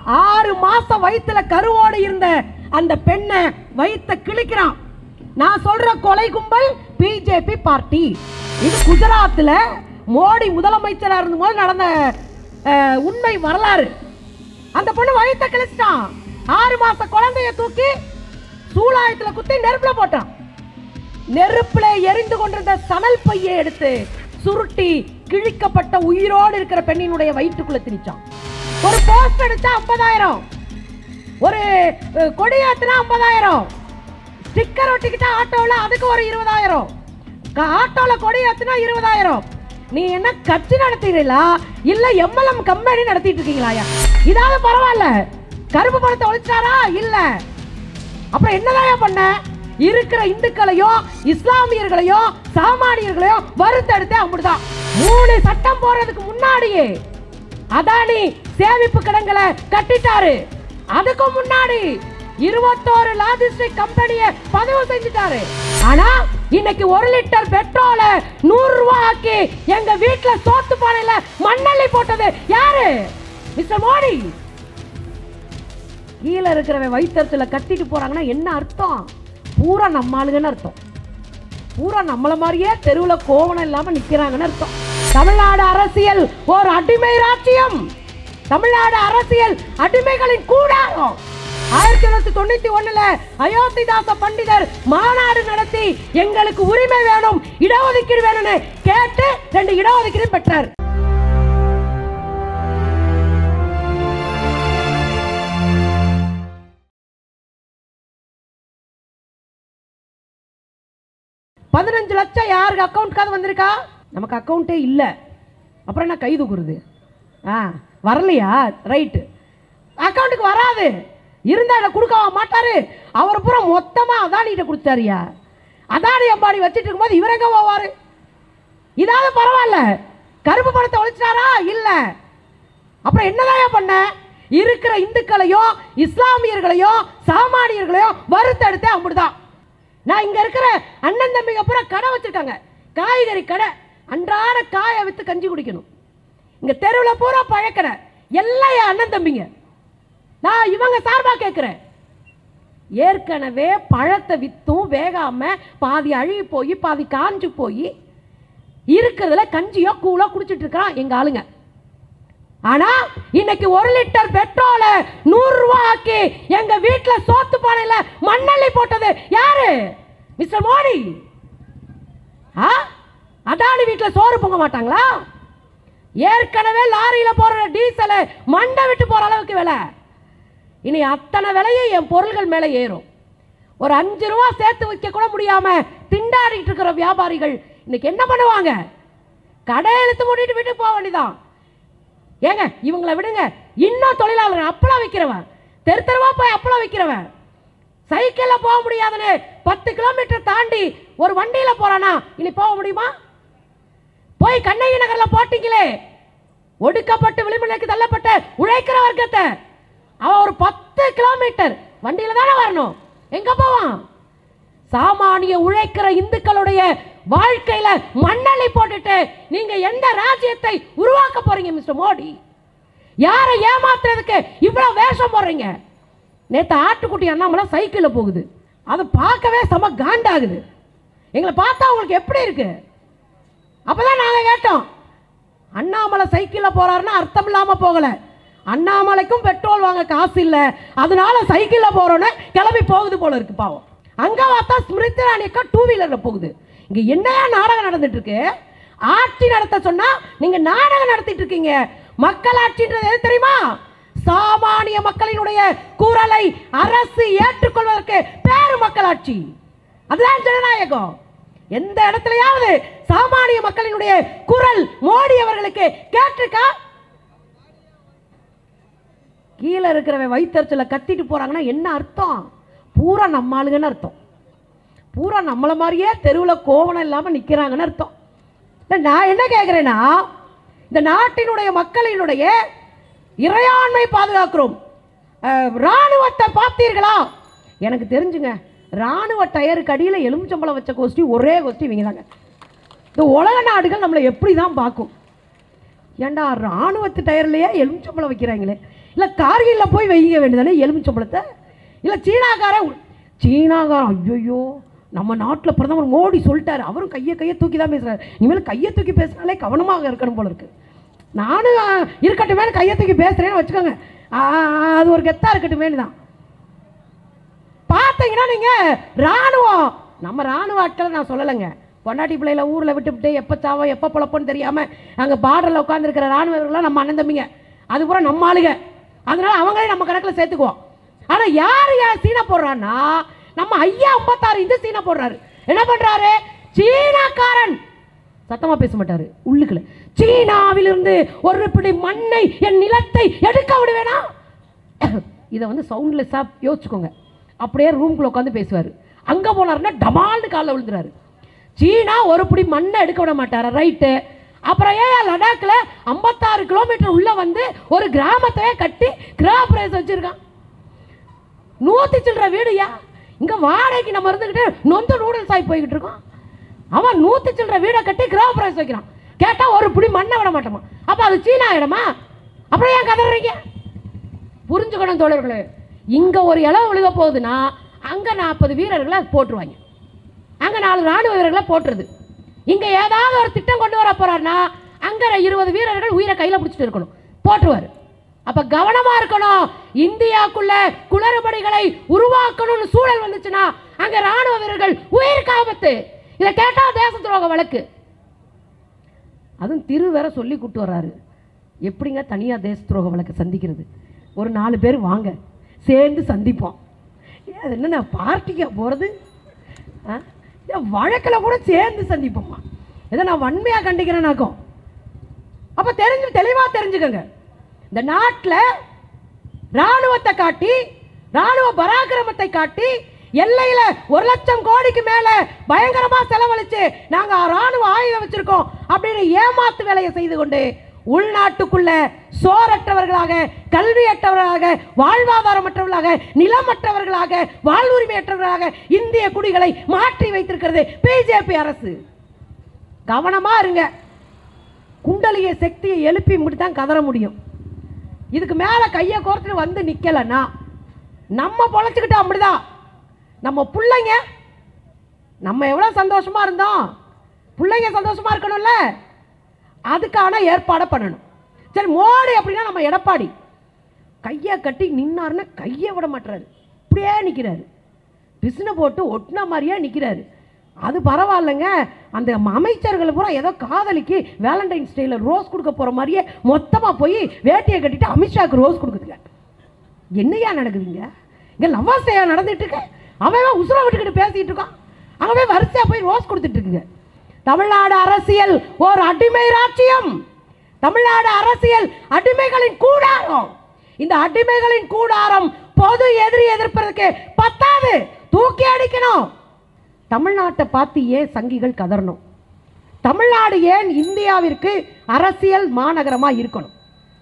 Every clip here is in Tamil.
ஆறு மாசம் வயித்துல கருவோடு இருந்த அந்த பெண்ணை வயித்த கிழிக்கிறான் நான் சொல்ற கொலை கும்பல் பிஜேபி பார்ட்டி இது குஜராத்ல மோடி முதலமைச்சரா இருந்தபோது நடந்த அஹ், உண்மை வரலாறு அந்த பொண்ணு வயித்த கிழிச்சிட்டான் ஆறு மாச குழந்தைய தூக்கி சூலாயத்துல குத்தி நெருப்புல போட்டான் நெருப்புல எரிந்து கொண்டிருந்த சணல் பையை எடுத்து சுருட்டி கிழிக்கப்பட்ட உயிரோடு இருக்கிற பெண்ணினுடைய வயிற்றுக்குள்ள திணிச்சான் ஒரு போஸ்ட் அடிச்சா ஐம்பதாயிரம் ஒரு அஹ், கொடியேத்துனா ஐம்பதாயிரம் ஸ்டிக்கர் ஒட்டிக்கிட்டா ஆட்டோவில் அதுக்கு ஒரு இருபதாயிரம் க- ஆட்டோல கொடி ஏத்துனா இருபதாயிரம் நீ என்ன கட்சி நடத்துறீங்களா இல்ல எம்எல்எம் கம்பெனி நடத்திட்டு இருக்கீங்களா இதாவது பரவாயில்ல கருப்பு பணத்தை ஒழிச்சாரா இல்ல அப்புறம் என்னதான் பண்ண இருக்கிற இந்துக்களையோ இஸ்லாமியர்களையோ சாமானியர்களையோ வறுத்தெடுத்து அப்படிதான் மூணு சட்டம் போறதுக்கு முன்னாடியே அதானி சேமிப்பு கிடங்களை கட்டிட்டாரு அதுக்கு முன்னாடி இருபத்தோரு லாஜிஸ்டிக் கம்பெனியை பதிவு செஞ்சுட்டாரு ஆனா இன்னைக்கு ஒரு லிட்டர் பெட்ரோல நூறு ரூபாய் ஆக்கி எங்க வீட்டுல சோத்து பானையில மண்ணள்ளி போட்டது யாரு மிஸ்டர் மோடி கீழே இருக்கிறவன் வயிற்றுல கட்டிட்டு போறாங்கன்னா என்ன அர்த்தம் பூரா நம்ம ஆளுங்கன்னு அர்த்தம் பூரா நம்மள மாதிரியே தெருவுல கோவணம் இல்லாம நிக்கிறாங்கன்னு அர்த்தம் தமிழ்நாடு அரசியல் ஒரு அடிமை ராஜ்யம் தமிழ்நாடு அரசியல் அடிமைகளின் கூடாரம் ஆயிரத்தி தொள்ளாயிரத்தி தொண்ணூத்தி ஒண்ணுல அயோத்திதாச பண்டிதர் மாநாடு நடத்தி எங்களுக்கு உரிமை வேணும் இடஒதுக்கீடு வேணும்னு கேட்டு ரெண்டு இடஒதுக்கீடு பெற்றார் பதினஞ்சு லட்சம் யாருக்கு அக்கௌண்ட்காவது வந்திருக்கா நமக்கு அக்கௌண்ட்டே இல்லை அப்புறம் என்ன கை தூக்குறது ஆ வரலையா ரைட்டு அக்கௌண்ட்டுக்கு வராது இருந்தா இதை கொடுக்க மாட்டாரு அவர் பூரா மொத்தமா அதானிகிட்ட கொடுத்தாருயா அதானி அம்பானி வச்சுட்டு இருக்கும்போது இவர் எங்க போவாரு இதாவது பரவாயில்ல கருப்பு பணத்தை ஒழிச்சாரா இல்ல அப்புறம் என்னதான் பண்ண இருக்கிற இந்துக்களையோ இஸ்லாமியர்களையோ சாமானியர்களையோ வறுத்தெடுத்து அப்படிதான் நான் இங்க இருக்கிற அண்ணன் தம்பிங்க பூரா கடை வச்சிருக்காங்க காய்கறி கடை அன்றாட காயை வித்து கஞ்சி குடிக்கணும் இங்க தெருவில் பூரா பழக்கடை எல்லாம் என் அண்ணன் தம்பிங்க நான் இவங்க சார்பா கேட்கிறேன் ஏற்கனவே பழத்தை வித்தும் வேகாம பாதி அழுகி போய் பாதி காஞ்சு போய் இருக்கிறதுல கஞ்சியோ கூலோ குடிச்சிட்டு இருக்கிறான் எங்க ஆளுங்க ஆனா இன்னைக்கு ஒரு லிட்டர் பெட்ரோல நூறு ரூபாய் ஆக்கி எங்க வீட்டுல சோத்து பானையில மண்ணள்ளி போட்டது யாரு மிஸ்டர் மோடி ஆ அதானி வீட்டுல சோறு பொங்க மாட்டாங்களா ஏற்கனவே லாரியில போற டீசல் மண்டை விட்டு போற அளவுக்கு விலை இனி அத்தனை விலையும் என் பொருள்கள் மேலே ஏறும் ஒரு அஞ்சு ரூபா சேர்த்து வைக்க கூட முடியாம திண்டாடிட்டு இருக்கிற வியாபாரிகள் இன்னைக்கு என்ன பண்ணுவாங்க கடை இழுத்து மூடிட்டு வீட்டுக்கு போக வேண்டியதான் ஏங்க இவங்களை விடுங்க இன்னும் தொழிலாளர் அப்பளம் விற்கிறவன் தெரு தெருவா போய் அப்பளம் விற்கிறவன் சைக்கிள்ல போக முடியாதுன்னு பத்து கிலோமீட்டர் தாண்டி ஒரு வண்டியில போறானா இனி போக முடியுமா போய் கண்ணகி நகர்ல போட்டீங்களே ஒடுக்கப்பட்டு விளிம்புநிலைக்கு தள்ளப்பட்ட உழைக்கிற வர்க்கத்தை அவன் ஒரு பத்து கிலோமீட்டர் வண்டியில தானே வரணும் எங்க போவான் சாமானிய உழைக்கிற இந்துக்களுடைய வாழ்க்கையில மண்ணள்ளி போட்டுட்டு நீங்க எந்த ராஜ்யத்தை உருவாக்க போறீங்க மிஸ்டர் மோடி யாரை ஏமாத்துறதுக்கு இவ்வளவு வேஷம் போடுறீங்க நேத்து ஆட்டுக்குட்டி அண்ணாமலை சைக்கிள்ல போகுது அது பார்க்கவே செம காண்டாகுது எங்களை பார்த்தா உங்களுக்கு எப்படி இருக்கு அப்பதான் நாங்க கேட்டோம் அண்ணாமலை சைக்கிள்ல போறாருன்னா அர்த்தம் இல்லாம போகல அண்ணாமலைக்கும் பெட்ரோல் வாங்க காசு இல்ல அதனால சைக்கிள்ல போறோன்னு கிளம்பி போகுது போல இருக்கு பாவம் அங்க பார்த்தா ஸ்மிருதி ராணிக்கா டூ வீலர்ல போகுது இங்க என்னையா நாடகம் நடந்துட்டு இருக்கு ஆட்சி நடத்த சொன்னா நீங்க நாடகம் நடத்திட்டு இருக்கீங்க மக்களாட்சின்றது எது தெரியுமா சாமானிய மக்களினுடைய குரலை அரசு ஏற்றுக்கொள்வதற்கு பேரு மக்களாட்சி அதுதான் ஜனநாயகம் எந்த இடத்துலயாவது சாமானிய மக்களினுடைய குரல் மோடி அவர்களுக்கு கேட்டிருக்கா கீழே இருக்கிறவன் வயிற்றுல கத்திட்டு போறாங்கன்னா என்ன அர்த்தம் பூரா நம்ம ஆளுங்கன்னு அர்த்தம் பூரா நம்மள மாதிரியே தெருவில் கோவணம் இல்லாமல் நிற்கிறாங்கன்னு அர்த்தம் இல்ல, நான் என்ன கேட்குறேன்னா இந்த நாட்டினுடைய மக்களினுடைய இறையாண்மை பாதுகாக்கிறோம் அஹ், ராணுவத்தை பார்த்தீர்களா எனக்கு தெரிஞ்சுங்க ராணுவ டயருக்கு அடியில் எலுமிச்சம்பழம் வச்ச கோஷ்டி ஒரே கோஷ்டி இவங்க தாங்க இந்த உலக நாடுகள் நம்மளை எப்படி தான் பார்க்கும் ஏன்டா ராணுவத்து டயர்லையே எலுமிச்சம்பழம் வைக்கிறாங்களே இல்லை கார்கில்ல போய் வைங்க வேண்டியதானே எலுமிச்சம்பழத்தை இல்லை சீனாக்காரன் சீனாக்காரன் ஐயோ நம்ம நாட்டில் பிரதமர் மோடி சொல்லிட்டாரு அவரும் கையை கையை தூக்கி தான் பேசுறாரு இனிமேல் கையை தூக்கி பேசினாலே கவனமாக இருக்கணும் போல இருக்கு நானும் ஆ, இருக்கட்டுமே கையை தூக்கி பேசுறேன்னு வச்சுக்கோங்க ஆ, ஆ, அது ஒரு கெத்தா இருக்கட்டுமேனு தான் பார்த்தீங்கன்னா நீங்க ராணுவம் நம்ம ராணுவ ஆட்களை நான் சொல்லலைங்க பொண்டாட்டி பிள்ளையில ஊரில் விட்டுவிட்டு எப்போ சாவோ எப்போ பொழப்போன்னு தெரியாமல் அங்கே பார்டரில் உட்காந்துருக்கிற ராணுவர்கள்லாம் நம்ம அண்ணன் தம்பிங்க அது பூரா நம்ம ஆளுங்க அதனால அவங்களே நம்ம கணக்கில் சேர்த்துக்குவோம் ஆனால் யார் யார் சீனா போடுறான்னா நம்ம ஐயா ஐம்பத்தாறு இந்த சீனா போடுறாரு என்ன பண்ணுறாரு சீனாக்காரன் சத்தமாக பேச மாட்டாரு உள்ளுக்குள்ள சீனாவிலிருந்து ஒரு பிடி மண்ணை என் நிலத்தை எடுக்க விடுவேனா இதை வந்து சவுண்ட்லெஸ்ஸாக யோசிச்சுக்கோங்க அப்படியே ரூம்குள்ளே உட்காந்து பேசுவார் அங்கே போனாருன்னா டமால்னு காலில் விழுந்துறாரு சீனா ஒரு பிடி மண்ணை எடுக்க விட மாட்டாரா ரைட்டு அப்புறம் ஏன் லடாக்கில் ஐம்பத்தாறு கிலோமீட்டர் உள்ளே வந்து ஒரு கிராமத்தையே கட்டி கிராம பிரதேசம் வச்சுருக்கான் நூற்றி சில்லற வீடுயா இங்கே வாடகைக்கு நம்ம இருந்துக்கிட்டு நொந்து நூடுல்ஸ் ஆகி போய்கிட்டு இருக்கோம் அவன் நூற்றி சில்லற வீடை கட்டி கிரக பிரவேசம் வைக்கிறான் கேட்டால் ஒரு புடி மண்ணை விட மாட்டோமா அப்போ அது சீனா இடமா அப்புறம் ஏன் கதறீங்க புரிஞ்சுக்கணும் தோழர்களே இங்கே ஒரு இடம் விழுக போகுதுன்னா அங்கே நாற்பது வீரர்களை போட்டுருவாங்க அங்கே நாலு ராணுவ வீரர்களை போட்டுருது இங்கே ஏதாவது ஒரு திட்டம் கொண்டு வர போறாருன்னா அங்கே இருபது வீரர்கள் உயிரை கையில் பிடிச்சிட்டு இருக்கணும் போட்டுருவார் அப்ப கவனமா இருக்கணும் இந்தியாக்குள்ள குளறுபடிகளை உருவாக்கணும்னு சூழல் வந்துச்சுன்னா அங்க ராணுவ வீரர்கள் உயிருக்கு ஆபத்து இதை கேட்டா தேச துரோக வழக்கு அதுவும் திரு வேற சொல்லி கூட்டு வர்றாரு எப்படிங்க தனியா தேச துரோக வழக்கு சந்திக்கிறது ஒரு நாலு பேர் வாங்க சேர்ந்து சந்திப்போம் ஏன் அது என்ன பார்ட்டிக்கா போகிறது வழக்கில் கூட சேர்ந்து சந்திப்போம்மா இதை நான் வன்மையாக கண்டிக்கிறேனாக்கும் அப்போ தெரிஞ்சு தெளிவாக தெரிஞ்சுக்கங்க இந்த நாட்டில் ராணுவத்தை காட்டி ராணுவ பராக்கிரமத்தை காட்டி எல்லையில ஒரு லட்சம் கோடிக்கு மேல பயங்கரமா செலவழிச்சு நாங்க ராணுவ ஆயுதம் வச்சிருக்கோம் அப்படின்னு ஏமாத்து வேலையை செய்து கொண்டு உள்நாட்டுக்குள்ள சோரற்றவர்களாக கல்வியற்றவர்களாக வாழ்வாதாரமற்றவர்களாக நிலமற்றவர்களாக வாழ்வுரிமையற்றவர்களாக இந்திய குடிகளை மாற்றி வைத்திருக்கிறது பிஜேபி அரசு கவனமா இருங்க குண்டலிய சக்தியை எழுப்பி மட்டும் தான் கதற முடியும் இதுக்கு மேலே கையை கோர்த்துட்டு வந்து நிற்கலைன்னா நம்ம பொழைச்சிக்கிட்டோம் அப்படிதான் நம்ம பிள்ளைங்க நம்ம எவ்வளோ சந்தோஷமா இருந்தோம் பிள்ளைங்க சந்தோஷமா இருக்கணும்ல அதுக்கான ஏற்பாடை பண்ணணும் சரி மோடி அப்படின்னா நம்ம எடப்பாடி கையை கட்டி நின்னாருன்னா கையை விட மாட்டுறாரு இப்படியே நிற்கிறாரு பிசுனை போட்டு ஒட்டின மாதிரியே நிற்கிறாரு அது பரவாயில்லைங்க அந்த அமைச்சர்கள் பூரா ஏதோ காதலிக்கு வேலண்டைன்ஸ் டேல ரோஸ் கொடுக்க போகிற மாதிரியே மொத்தமாக போய் வேட்டியை கட்டிட்டு அமித்ஷாக்கு ரோஸ் கொடுக்குதுங்க என்னையா நடக்குதுங்க இங்கே லவ்வர்ஸ் டேயா நடந்துட்டு இருக்கு அவன் உசுர விட்டுக்கிட்டு பேசிட்டு இருக்கான் அங்கே போய் வரிசையாக போய் ரோஸ் கொடுத்துட்டு இருக்குங்க தமிழ்நாடு அரசியல் ஒரு அடிமை ராட்சியம் தமிழ்நாடு அரசியல் அடிமைகளின் கூடாரம் இந்த அடிமைகளின் கூடாரம் பொது எதிரி எதிர்ப்பதற்கு பத்தாது தூக்கி அடிக்கணும் தமிழ்நாட்டை பார்த்து ஏன் சங்கிகள் கதறணும் தமிழ்நாடு ஏன் இந்தியாவிற்கு அரசியல் மாநகரமா இருக்கணும்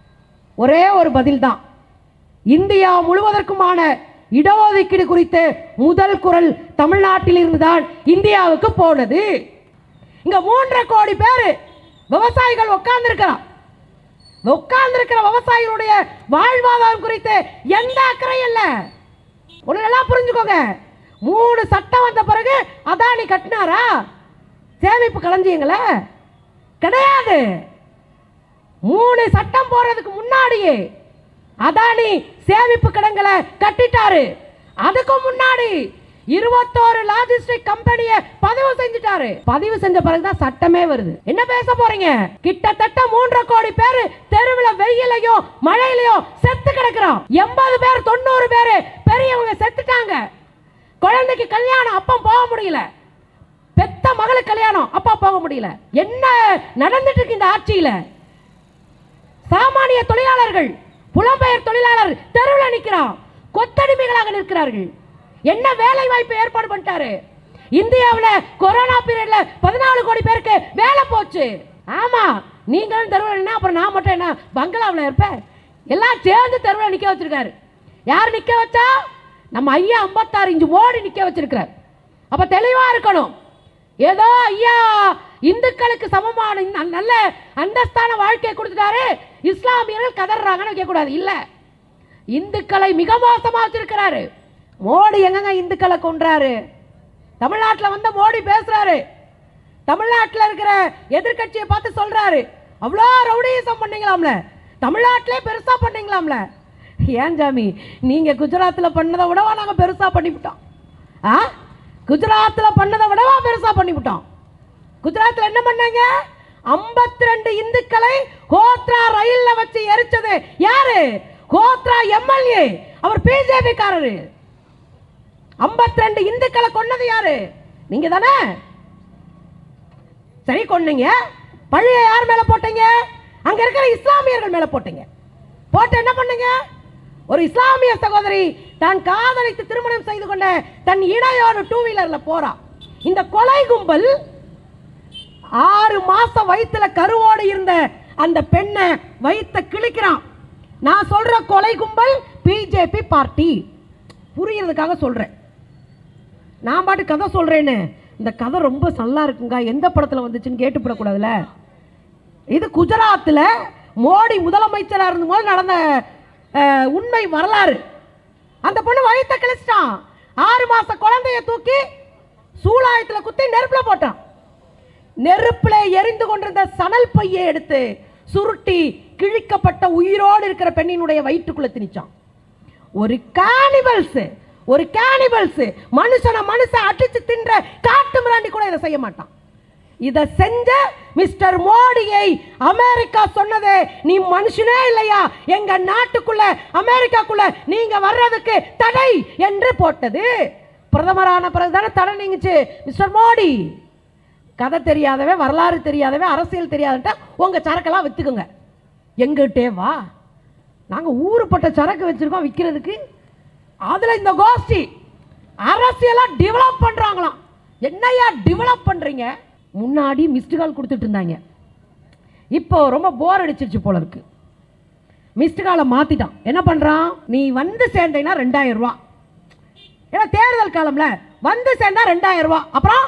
ஒரே ஒரு பதில் தான் இந்தியா முழுவதற்குமான இடஒதுக்கீடு குறித்து முதல் குரல் தமிழ்நாட்டில் இருந்துதான் இந்தியாவுக்கு போனது இங்க மூன்றரை கோடி பேர் விவசாயிகள் உட்கார்ந்துருக்கிறான் உட்கார்ந்துருக்கிற விவசாயிகளுடைய வாழ்வாதாரம் குறித்து எந்த அக்கறையும் இல்லை ஒன்று நல்லா புரிஞ்சுக்கோங்க மூணு சட்டம் வந்த பிறகு அதானி கட்டினாரா சேமிப்பு களஞ்சியங்கள கிடையாது மூணு சட்டம் போடுறதுக்கு முன்னாடியே அதானி சேமிப்பு கிடங்களை கட்டிட்டாரு அதுக்கு முன்னாடி இருபத்தோரு லாஜிஸ்டிக் கம்பெனியை பதிவு செஞ்சுட்டாரு பதிவு செஞ்ச பிறகுதான் சட்டமே வருது என்ன பேச போறீங்க கிட்டத்தட்ட மூன்றரை கோடி பேர் தெருவில் வெயிலையும் மழையிலையும் செத்து கிடக்குறோம் எண்பது பேர் தொண்ணூறு பேர் பெரியவங்க செத்துட்டாங்க குழந்தைக்கு கல்யாணம் அப்பம் போக முடியல பெத்த மகளுக்கு கல்யாணம் அப்பா போக முடியல என்ன நடந்துட்டு இருக்கு இந்த ஆட்சியில சாமானிய தொழிலாளர்கள் புலம்பெயர் தொழிலாளர் தெருவில் நிற்கிறான் கொத்தடிமைகளாக நிற்கிறார்கள் என்ன வேலை வாய்ப்பு ஏற்பாடு பண்ணிட்டாரு இந்தியாவில் கொரோனா பீரியட்ல பதினாலு கோடி பேருக்கு வேலை போச்சு ஆமா நீங்களும் தெருவில் நின்னா அப்புறம் நான் மட்டும் என்ன பங்களாவில் இருப்பேன் எல்லாம் சேர்ந்து தெருவில் நிற்க வச்சிருக்காரு யார் நிற்க வச்சா நம்ம ஐயா ஐம்பத்தாறு இஞ்சு மோடி நிற்க வச்சிருக்கிறார் அப்ப தெளிவா இருக்கணும் ஏதோ ஐயா இந்துக்களுக்கு சமமான இந்த நல்ல அந்தஸ்தான வாழ்க்கையை கொடுத்துட்டாரு இஸ்லாமியர்கள் கதறாங்கன்னு வைக்கக்கூடாது இல்ல இந்துக்களை மிக மோசமா வச்சிருக்கிறாரு மோடி எங்கங்க இந்துக்களை கொன்றாரு தமிழ்நாட்டில் வந்து மோடி பேசுறாரு தமிழ்நாட்டில் இருக்கிற எதிர்க்கட்சியை பார்த்து சொல்றாரு அவ்வளோ ரவுடிசம் பண்ணீங்களாம்ல தமிழ்நாட்டிலே பெருசா பண்ணீங்களாம்ல ஏன் சாமி நீங்க குஜராத்தில் பண்ணதை விடவா நாங்கள் பெருசா பண்ணிவிட்டோம் ஆ குஜராத்தில் பண்ணதை விடவா பெருசா பண்ணிவிட்டோம் குஜராத்தில் என்ன பண்ணாங்க 52 ரெண்டு இந்துக்களை கோத்ரா ரயில்ல வச்சு எரிச்சது யாரு கோத்ரா எம்எல்ஏ அவர் பிஜேபி காரரு 52 ரெண்டு இந்துக்களை கொன்னது யாரு நீங்க தானே சரி கொன்னீங்க பழிய யார் மேல போட்டீங்க அங்க இருக்கிற இஸ்லாமியர்கள் மேல போட்டீங்க போட்டு என்ன பண்ணீங்க ஒரு இஸ்லாமிய சகோதரி தான் காதலித்து திருமணம் செய்து கொண்ட தன் இணையோடு டூ வீலர்ல போறா இந்த கொலை கும்பல் ஆறு மாசம் வயித்துல கருவோடு இருந்த அந்த பெண்ணை வயித்த கிழிக்கிறான் நான் சொல்ற கொலை கும்பல் பிஜேபி பார்ட்டி புரியறதுக்காக சொல்றேன் நான் பாட்டு கதை சொல்றேன்னு இந்த கதை ரொம்ப நல்லா இருக்குங்க எந்த படத்துல வந்துச்சுன்னு கேட்டுப்படக்கூடாதுல இது குஜராத்தில் மோடி முதலமைச்சராக இருந்தபோது நடந்த அஹ், உண்மை வரலாறு அந்த பொண்ணு வயித்த கிழிச்சிட்டான் ஆறு மாச குழந்தைய தூக்கி சூளாயத்தில் குத்தி நெருப்புல போட்டான் நெருப்புல எரிந்து கொண்டிருந்த சணல் பையை எடுத்து சுருட்டி கிழிக்கப்பட்ட உயிரோடு இருக்கிற பெண்ணினுடைய வயிற்றுக்குள்ள திணிச்சான் ஒரு கானிபல்ஸ் ஒரு கானிபல்ஸ் மனுஷனை மனுஷன் அடிச்சு தின்ற காட்டு மிராண்டி கூட இதை செய்ய மாட்டான் இதை செஞ்ச மிஸ்டர் மோடியை அமெரிக்கா சொன்னது நீ மனுஷனே இல்லையா எங்க நாட்டுக்குள்ள அமெரிக்காக்குள்ள நீங்க வர்றதுக்கு தடை என்று போட்டது பிரதமரான பிறகுதானே தடை நீங்குச்சு மிஸ்டர் மோடி கதை தெரியாதவன் வரலாறு தெரியாதவன் அரசியல் தெரியாதன்ட்டா உங்க சரக்கெல்லாம் வித்துக்குங்க எங்கிட்டே வா நாங்கள் ஊருப்பட்ட சரக்கு வச்சிருக்கோம் விற்கிறதுக்கு அதில் இந்த கோஷ்டி அரசியலாக டெவலப் பண்ணுறாங்களாம் என்னையா டெவலப் பண்ணுறீங்க முன்னாடி மிஸ்டு கால் கொடுத்துட்டு இருந்தாங்க இப்போ ரொம்ப போர் அடிச்சிருச்சு போல இருக்கு மிஸ்டு காலை மாற்றிட்டான் என்ன பண்ணுறான் நீ வந்து சேர்ந்தீங்கன்னா ரெண்டாயிரம் ரூபா ஏன்னா தேர்தல் காலம்ல வந்து சேர்ந்தா ரெண்டாயிரம் ரூபா அப்புறம்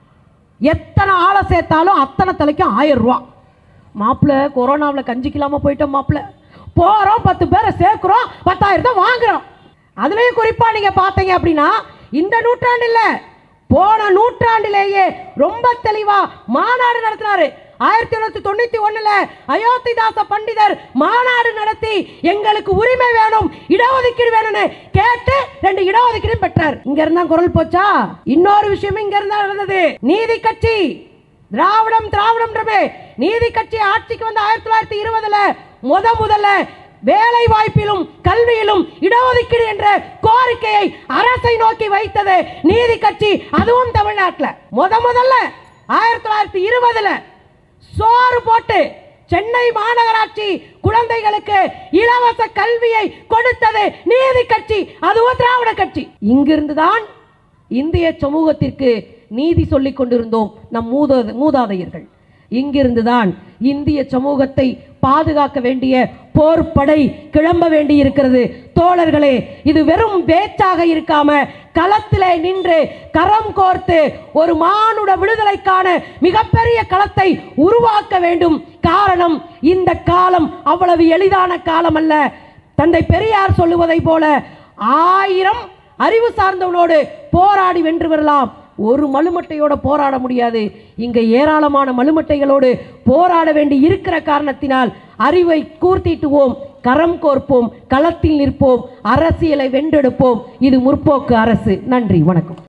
எத்தனை ஆளை சேர்த்தாலும் அத்தனை தலைக்கும் ஆயிரம் ரூபா மாப்பிள்ள கொரோனாவில் கஞ்சிக்கலாம போயிட்டோம் மாப்பிள்ள போகிறோம் பத்து பேரை சேர்க்குறோம் பத்தாயிரத்தை வாங்குறோம் அதுலேயும் குறிப்பாக நீங்கள் பார்த்தீங்க அப்படின்னா இந்த நூற்றாண்டு இல்லை போன நூற்றாண்டிலேயே ரொம்ப தெளிவா மாநாடு நடத்தினாரு ஆயிரத்தி தொள்ளாயிரத்தி தொண்ணூத்தி ஒண்ணுல அயோத்திதாச பண்டிதர் மாநாடு நடத்தி எங்களுக்கு உரிமை வேணும் இடஒதுக்கீடு வேணும்னு கேட்டு ரெண்டு இடஒதுக்கீடு பெற்றார் இங்க இருந்தா குரல் போச்சா இன்னொரு விஷயம் இங்க இருந்தா நடந்தது நீதி கட்சி திராவிடம் திராவிடம்ன்றமே நீதி கட்சி ஆட்சிக்கு வந்து ஆயிரத்தி தொள்ளாயிரத்தி இருபதுல முத முதல்ல வேலை வாய்ப்பிலும் கல்வியிலும் இடஒதுக்கீடு என்ற கோரிக்கையை அரசை நோக்கி வைத்தது நீதி கட்சி அதுவும் தமிழ்நாட்டில் முத முதல்ல ஆயிரத்தி தொள்ளாயிரத்தி இருபதுல சோறு போட்டு சென்னை மாநகராட்சி குழந்தைகளுக்கு இலவச கல்வியை கொடுத்தது நீதி கட்சி அதுவும் திராவிட கட்சி இங்கிருந்து தான் இந்திய சமூகத்திற்கு நீதி சொல்லிக் கொண்டிருந்தோம் நம் மூத மூதாதையர்கள் இங்கிருந்துதான் இந்திய சமூகத்தை பாதுகாக்க வேண்டிய போர்ப்படை கிளம்ப வேண்டி இருக்கிறது தோழர்களே இது வெறும் பேச்சாக இருக்காம களத்திலே நின்று கரம் கோர்த்து ஒரு மானுட விடுதலைக்கான மிகப்பெரிய களத்தை உருவாக்க வேண்டும் காரணம் இந்த காலம் அவ்வளவு எளிதான காலம் அல்ல தந்தை பெரியார் சொல்லுவதை போல ஆயிரம் அறிவு சார்ந்தவனோடு போராடி வென்று வரலாம் ஒரு மலுமட்டையோட போராட முடியாது இங்க ஏராளமான மலுமட்டைகளோடு போராட வேண்டி இருக்கிற காரணத்தினால் அறிவை கூர்த்திட்டுவோம் கரம் கோர்ப்போம் களத்தில் நிற்போம் அரசியலை வென்றெடுப்போம் இது முற்போக்கு அரசு நன்றி வணக்கம்